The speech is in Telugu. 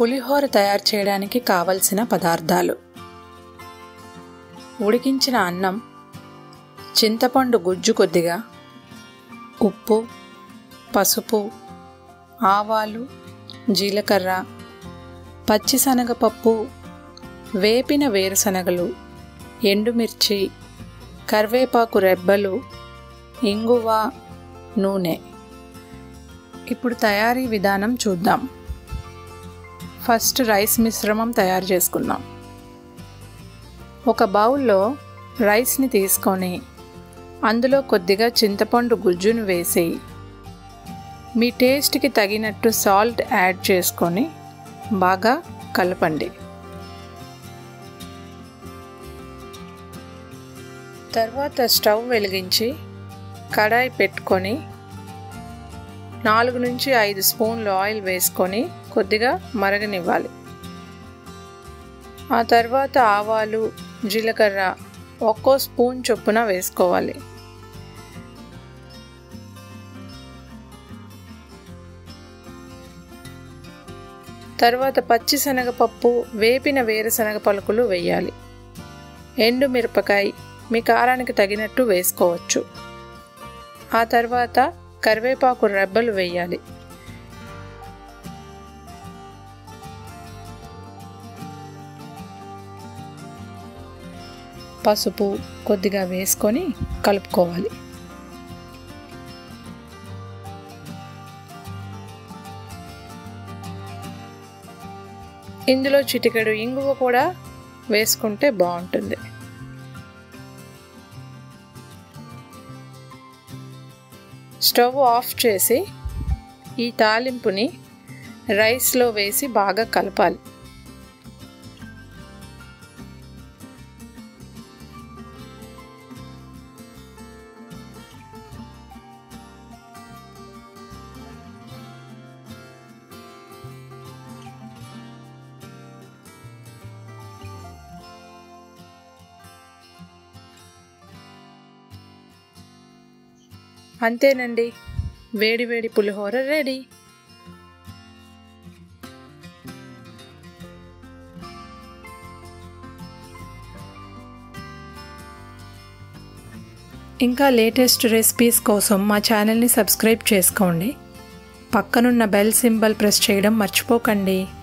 పులిహోర తయారు చేయడానికి కావలసిన పదార్థాలు ఉడికించిన అన్నం చింతపండు గుజ్జు కొద్దిగా ఉప్పు పసుపు ఆవాలు జీలకర్ర పచ్చిశనగపప్పు వేపిన వేరుశనగలు ఎండుమిర్చి కరివేపాకు రెబ్బలు ఇంగువ నూనె ఇప్పుడు తయారీ విధానం చూద్దాం ఫస్ట్ రైస్ మిశ్రమం తయారు చేసుకుందాం ఒక బౌల్లో రైస్ని తీసుకొని అందులో కొద్దిగా చింతపండు గుజ్జును వేసి మీ టేస్ట్కి తగినట్టు సాల్ట్ యాడ్ చేసుకొని బాగా కలపండి తర్వాత స్టవ్ వెలిగించి కడాయి పెట్టుకొని నాలుగు నుంచి ఐదు స్పూన్లు ఆయిల్ వేసుకొని కొద్దిగా మరగనివ్వాలి ఆ తర్వాత ఆవాలు జీలకర్ర ఒక్కో స్పూన్ చొప్పున వేసుకోవాలి తర్వాత పచ్చి శనగపప్పు వేపిన వేరుశనగ పలుకులు వేయాలి ఎండు మిరపకాయ మీ కారానికి తగినట్టు వేసుకోవచ్చు ఆ తర్వాత కరివేపాకు రెబ్బలు వేయాలి పసుపు కొద్దిగా వేసుకొని కలుపుకోవాలి ఇందులో చిటికెడు ఇంగువ కూడా వేసుకుంటే బాగుంటుంది స్టవ్ ఆఫ్ చేసి ఈ తాలింపుని రైస్లో వేసి బాగా కలపాలి అంతేనండి వేడి వేడి పులిహోర రెడీ ఇంకా లేటెస్ట్ రెసిపీస్ కోసం మా ఛానల్ని సబ్స్క్రైబ్ చేసుకోండి పక్కనున్న బెల్ సింబల్ ప్రెస్ చేయడం మర్చిపోకండి